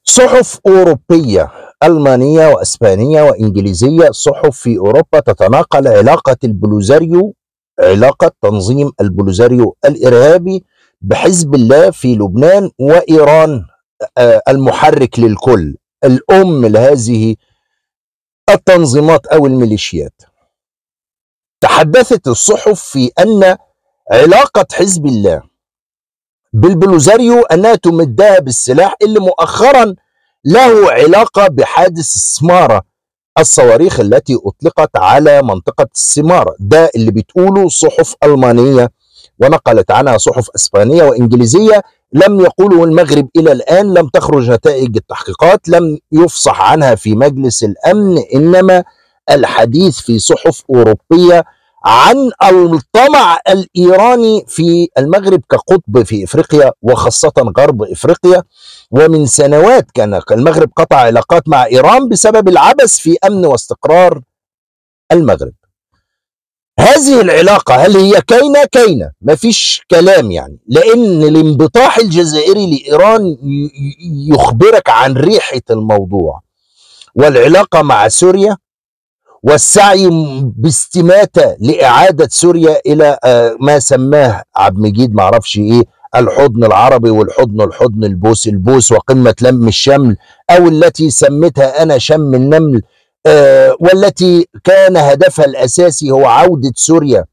صحف أوروبية ألمانية وأسبانية وإنجليزية صحف في أوروبا تتناقل علاقة البلوزاريو علاقة تنظيم البلوزاريو الإرهابي بحزب الله في لبنان وإيران آه، المحرك للكل الأم لهذه التنظيمات أو الميليشيات تحدثت الصحف في أن علاقة حزب الله بالبلوزاريو أنها تمدها بالسلاح اللي مؤخرا له علاقة بحادث السمارة الصواريخ التي أطلقت على منطقة السمارة ده اللي بتقوله صحف ألمانية ونقلت عنها صحف أسبانية وإنجليزية لم يقوله المغرب إلى الآن لم تخرج نتائج التحقيقات لم يفصح عنها في مجلس الأمن إنما الحديث في صحف أوروبية عن الطمع الإيراني في المغرب كقطب في إفريقيا وخاصة غرب إفريقيا ومن سنوات كان المغرب قطع علاقات مع إيران بسبب العبث في أمن واستقرار المغرب هذه العلاقة هل هي كينة كينة مفيش كلام يعني لأن الانبطاح الجزائري لإيران يخبرك عن ريحة الموضوع والعلاقة مع سوريا والسعي باستماتة لإعادة سوريا إلى ما سماه عبد المجيد معرفش إيه الحضن العربي والحضن الحضن البوس البوس وقمة لم الشمل أو التي سمتها أنا شم النمل آه والتي كان هدفها الأساسي هو عودة سوريا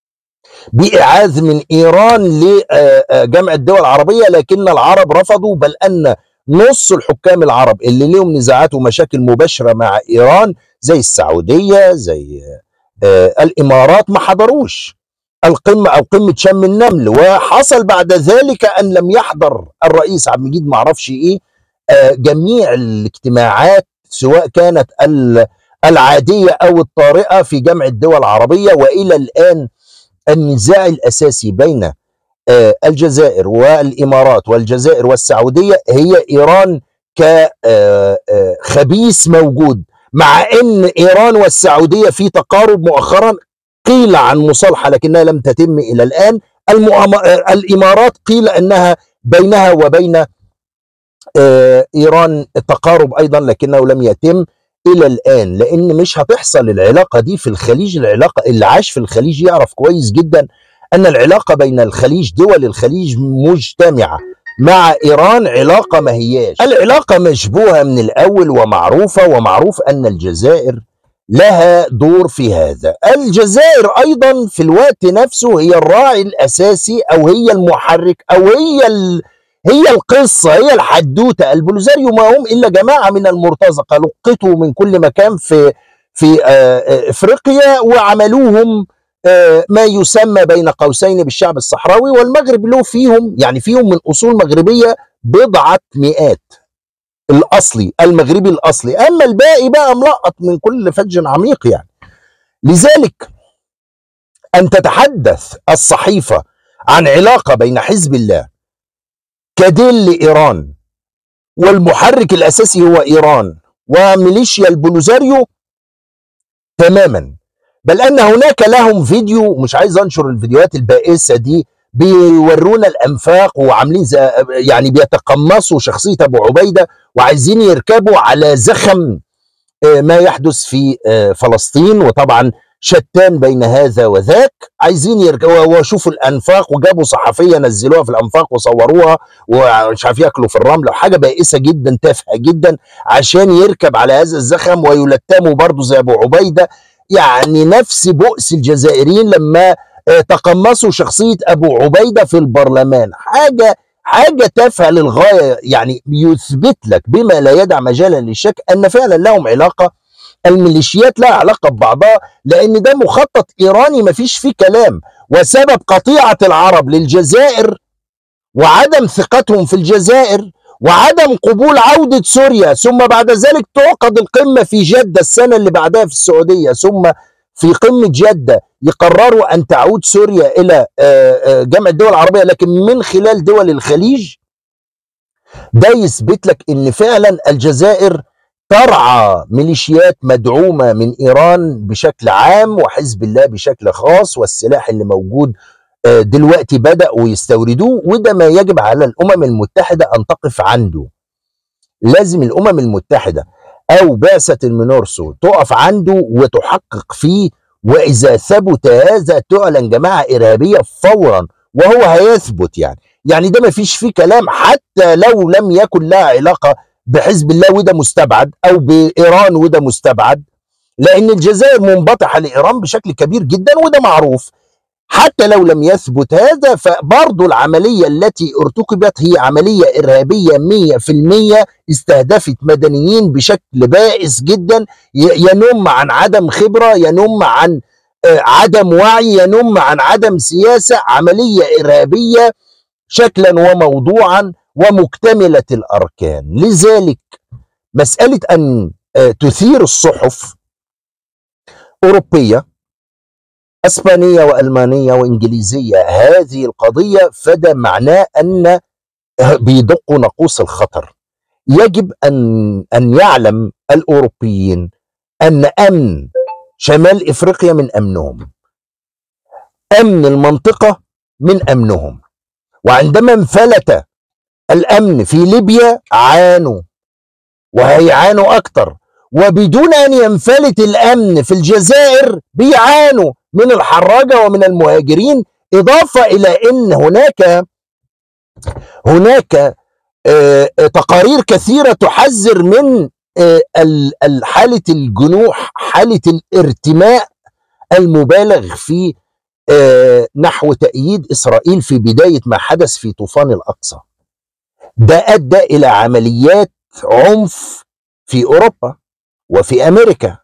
بإعاذ من إيران لجمع الدول العربية لكن العرب رفضوا بل أن نص الحكام العرب اللي لهم نزاعات ومشاكل مباشرة مع إيران زي السعودية زي آه الإمارات ما حضروش القمة أو قمة شم النمل وحصل بعد ذلك أن لم يحضر الرئيس عبد المجيد معرفش إيه آه جميع الاجتماعات سواء كانت العادية أو الطارئة في جمع الدول العربية وإلى الآن النزاع الأساسي بين آه الجزائر والإمارات والجزائر والسعودية هي إيران كخبيث موجود مع أن إيران والسعودية في تقارب مؤخرا قيل عن مصالحة لكنها لم تتم إلى الآن الإمارات قيل أنها بينها وبين إيران تقارب أيضا لكنه لم يتم إلى الآن لأن مش هتحصل العلاقة دي في الخليج العلاقة اللي عاش في الخليج يعرف كويس جدا أن العلاقة بين الخليج دول الخليج مجتمعة مع إيران علاقة ما هياش العلاقة مشبوهة من الأول ومعروفة ومعروف أن الجزائر لها دور في هذا الجزائر ايضا في الوقت نفسه هي الراعي الاساسي او هي المحرك او هي ال... هي القصه هي الحدوته البلوزاريو ما هم الا جماعه من المرتزقه لقطوا من كل مكان في في افريقيا وعملوهم ما يسمى بين قوسين بالشعب الصحراوي والمغرب له فيهم يعني فيهم من اصول مغربيه بضعه مئات الاصلي المغربي الاصلي اما الباقي بقى ملقط من كل فج عميق يعني لذلك ان تتحدث الصحيفه عن علاقه بين حزب الله كديل لايران والمحرك الاساسي هو ايران وميليشيا البولوزاريو تماما بل ان هناك لهم فيديو مش عايز انشر الفيديوهات البائسه دي بيورونا الانفاق وعاملين يعني بيتقمصوا شخصيه ابو عبيده وعايزين يركبوا على زخم ما يحدث في فلسطين وطبعا شتان بين هذا وذاك عايزين يركبوا وشوفوا الانفاق وجابوا صحفيه نزلوها في الانفاق وصوروها ومش عارف ياكلوا في الرمل حاجه بائسه جدا تافهه جدا عشان يركب على هذا الزخم ويلتموا برضه زي ابو عبيده يعني نفس بؤس الجزائريين لما تقمصوا شخصيه ابو عبيده في البرلمان حاجه حاجه تافهه للغايه يعني يثبت لك بما لا يدع مجالا للشك ان فعلا لهم علاقه الميليشيات لها علاقه ببعضها لان ده مخطط ايراني ما فيش فيه كلام وسبب قطيعه العرب للجزائر وعدم ثقتهم في الجزائر وعدم قبول عوده سوريا ثم بعد ذلك تعقد القمه في جده السنه اللي بعدها في السعوديه ثم في قمه جده يقرروا ان تعود سوريا الى جمع الدول العربيه لكن من خلال دول الخليج ده يثبت لك ان فعلا الجزائر ترعى ميليشيات مدعومه من ايران بشكل عام وحزب الله بشكل خاص والسلاح اللي موجود دلوقتي بداوا يستوردوه وده ما يجب على الامم المتحده ان تقف عنده لازم الامم المتحده او بعثه المنورسو تقف عنده وتحقق فيه واذا ثبت هذا تعلن جماعه ارهابيه فورا وهو هيثبت يعني يعني ده ما فيش فيه كلام حتى لو لم يكن لها علاقه بحزب الله وده مستبعد او بايران وده مستبعد لان الجزائر منبطحه لايران بشكل كبير جدا وده معروف حتى لو لم يثبت هذا فبرضه العملية التي ارتكبت هي عملية إرهابية مية في المية استهدفت مدنيين بشكل بائس جدا ينم عن عدم خبرة ينم عن عدم وعي ينم عن عدم سياسة عملية إرهابية شكلا وموضوعا ومكتملة الأركان لذلك مسألة أن تثير الصحف أوروبية اسبانيه والمانيه وانجليزيه هذه القضيه فده معناه ان بيدقوا ناقوس الخطر يجب ان ان يعلم الاوروبيين ان امن شمال افريقيا من امنهم امن المنطقه من امنهم وعندما انفلت الامن في ليبيا عانوا وهيعانوا اكتر وبدون ان ينفلت الامن في الجزائر بيعانوا من الحراجه ومن المهاجرين اضافه الى ان هناك هناك تقارير كثيره تحذر من حاله الجنوح حاله الارتماء المبالغ في نحو تأييد إسرائيل في بداية ما حدث في طوفان الأقصى ده أدى إلى عمليات عنف في أوروبا وفي امريكا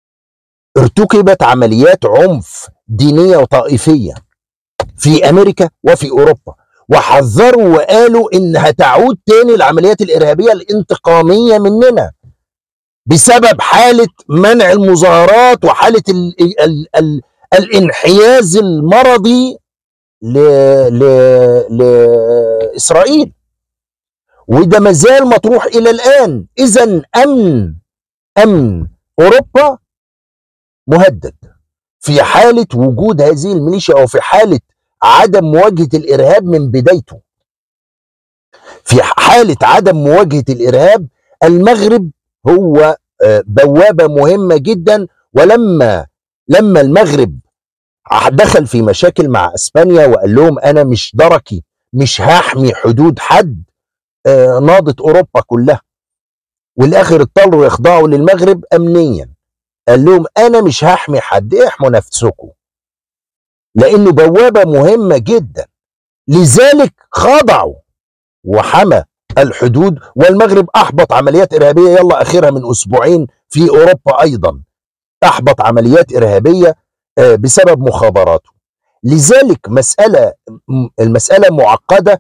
ارتكبت عمليات عنف دينيه وطائفيه في امريكا وفي اوروبا وحذروا وقالوا انها تعود تاني العمليات الارهابيه الانتقاميه مننا بسبب حاله منع المظاهرات وحاله ال ال ال الانحياز المرضي ل ل لاسرائيل وده مازال مطروح الى الان اذا امن امن اوروبا مهدد في حاله وجود هذه الميليشيا او في حاله عدم مواجهه الارهاب من بدايته في حاله عدم مواجهه الارهاب المغرب هو بوابه مهمه جدا ولما لما المغرب دخل في مشاكل مع اسبانيا وقال لهم انا مش دركي مش هحمي حدود حد ناضت اوروبا كلها والاخر اضطروا يخضعوا للمغرب امنيا قال لهم انا مش هحمي حد احموا نفسكم لانه بوابه مهمه جدا لذلك خضعوا وحمى الحدود والمغرب احبط عمليات ارهابيه يلا اخرها من اسبوعين في اوروبا ايضا احبط عمليات ارهابيه بسبب مخابراته لذلك مساله المساله معقده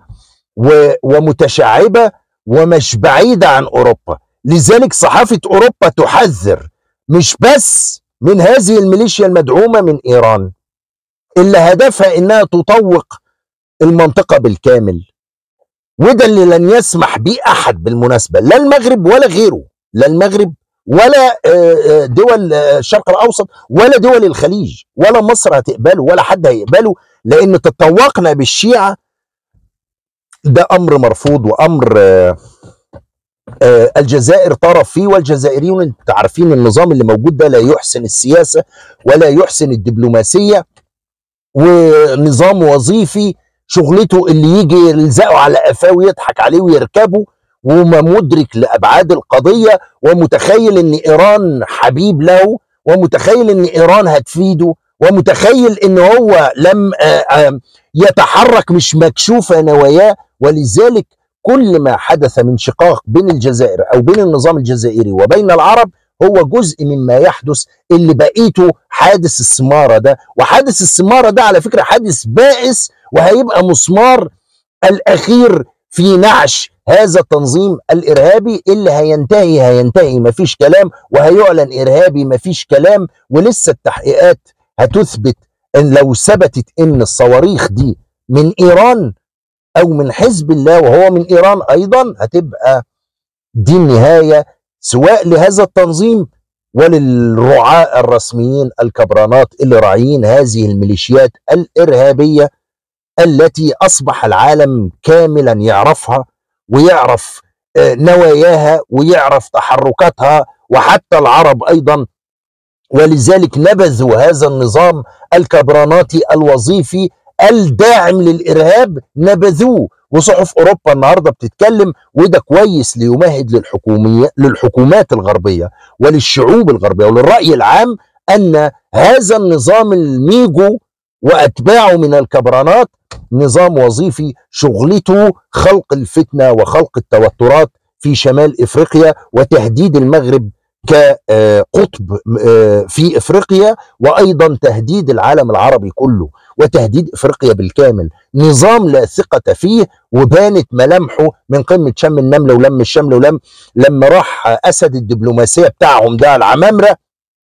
ومتشعبه ومش بعيده عن اوروبا لذلك صحافة أوروبا تحذر مش بس من هذه الميليشيا المدعومة من إيران اللي هدفها إنها تطوق المنطقة بالكامل وده اللي لن يسمح به أحد بالمناسبة لا المغرب ولا غيره لا المغرب ولا دول الشرق الأوسط ولا دول الخليج ولا مصر هتقبله ولا حد هيقبله لأن تطوقنا بالشيعة ده أمر مرفوض وأمر آه الجزائر طرف فيه والجزائريون انت عارفين النظام اللي موجود ده لا يحسن السياسه ولا يحسن الدبلوماسيه ونظام وظيفي شغلته اللي يجي يلزقه على قفاه ويضحك عليه ويركبه وما مدرك لابعاد القضيه ومتخيل ان ايران حبيب له ومتخيل ان ايران هتفيده ومتخيل ان هو لم آآ آآ يتحرك مش مكشوفه نواياه ولذلك كل ما حدث من شقاق بين الجزائر او بين النظام الجزائري وبين العرب هو جزء مما يحدث اللي بقيته حادث السماره ده وحادث السماره ده على فكره حادث بائس وهيبقى مسمار الاخير في نعش هذا التنظيم الارهابي اللي هينتهي هينتهي مفيش كلام وهيعلن ارهابي مفيش كلام ولسه التحقيقات هتثبت ان لو ثبتت ان الصواريخ دي من ايران او من حزب الله وهو من ايران ايضا هتبقى دي النهايه سواء لهذا التنظيم وللرعاة الرسميين الكبرانات اللي راعيين هذه الميليشيات الارهابيه التي اصبح العالم كاملا يعرفها ويعرف نواياها ويعرف تحركاتها وحتى العرب ايضا ولذلك نبذوا هذا النظام الكبراناتي الوظيفي الداعم للارهاب نبذوه وصحف اوروبا النهارده بتتكلم وده كويس ليمهد للحكوميه للحكومات الغربيه وللشعوب الغربيه وللراي العام ان هذا النظام الميجو واتباعه من الكبرانات نظام وظيفي شغلته خلق الفتنه وخلق التوترات في شمال افريقيا وتهديد المغرب كقطب في افريقيا وايضا تهديد العالم العربي كله وتهديد افريقيا بالكامل نظام لا ثقه فيه وبانت ملامحه من قمه شم النمله ولم الشمل ولم لما راح اسد الدبلوماسيه بتاعهم ده العمامره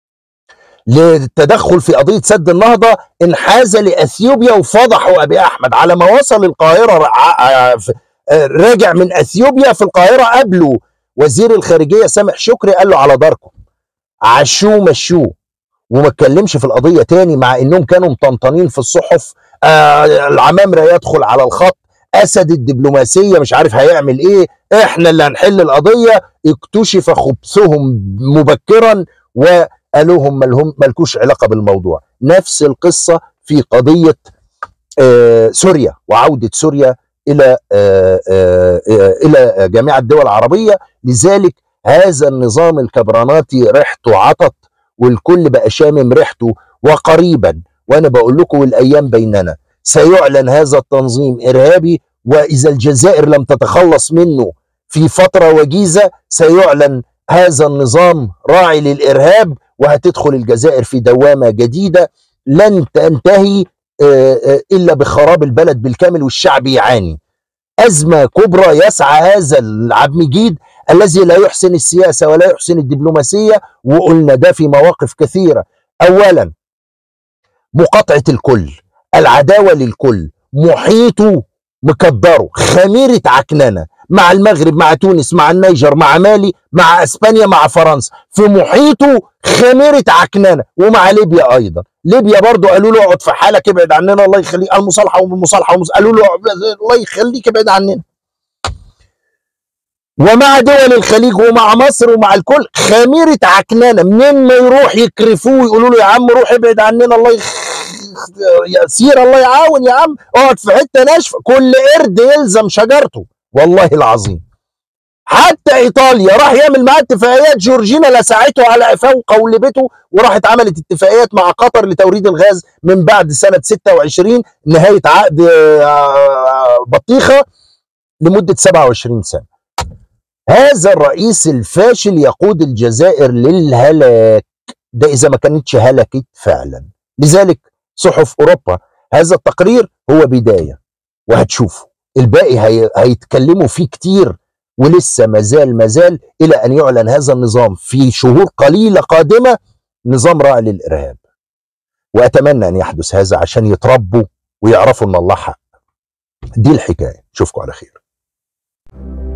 للتدخل في قضيه سد النهضه انحاز لاثيوبيا وفضحوا ابي احمد على ما وصل القاهره راجع من اثيوبيا في القاهره قبله وزير الخارجيه سامح شكري قال له على داركم عشوه مشوه وما اتكلمش في القضيه تاني مع انهم كانوا مطنطنين في الصحف آه العمامره يدخل على الخط اسد الدبلوماسيه مش عارف هيعمل ايه احنا اللي هنحل القضيه اكتشف خبثهم مبكرا وقالوا هم ملهم ملكوش علاقه بالموضوع نفس القصه في قضيه آه سوريا وعوده سوريا الى آآ آآ الى جميع الدول العربيه لذلك هذا النظام الكبراناتي ريحته عطت والكل بقى شامم ريحته وقريبا وانا بقول لكم الايام بيننا سيعلن هذا التنظيم ارهابي واذا الجزائر لم تتخلص منه في فتره وجيزه سيعلن هذا النظام راعي للارهاب وهتدخل الجزائر في دوامه جديده لن تنتهي الا بخراب البلد بالكامل والشعب يعاني ازمه كبرى يسعى هذا العبد مجيد الذي لا يحسن السياسه ولا يحسن الدبلوماسيه وقلنا ده في مواقف كثيره اولا مقاطعه الكل العداوه للكل محيطه مكبره خميره عكننه مع المغرب مع تونس مع النيجر مع مالي مع اسبانيا مع فرنسا في محيطه خميره عكننه ومع ليبيا ايضا ليبيا برضو قالوا له اقعد في حالك ابعد عننا الله يخليك المصالحه والمصالحه قالوا له الله يخليك ابعد عننا ومع دول الخليج ومع مصر ومع الكل خميره عكننه منين ما يروح يكرفوه يقولوا له يا عم روح ابعد عننا الله يخ... يا سير الله يعاون يا عم اقعد في حته ناشفه كل قرد يلزم شجرته والله العظيم حتى ايطاليا راح يعمل معاه اتفاقيات جورجينا لسعته على قفاه وقولبته وراحت عملت اتفاقيات مع قطر لتوريد الغاز من بعد سنه 26 نهايه عقد بطيخه لمده 27 سنه. هذا الرئيس الفاشل يقود الجزائر للهلاك ده اذا ما كانتش هلكت فعلا. لذلك صحف اوروبا هذا التقرير هو بدايه وهتشوفوا الباقي هي... هيتكلموا فيه كتير ولسه مازال مازال الى ان يعلن هذا النظام في شهور قليله قادمه نظام راعي للارهاب. واتمنى ان يحدث هذا عشان يتربوا ويعرفوا ان الله حق. دي الحكايه، اشوفكم على خير.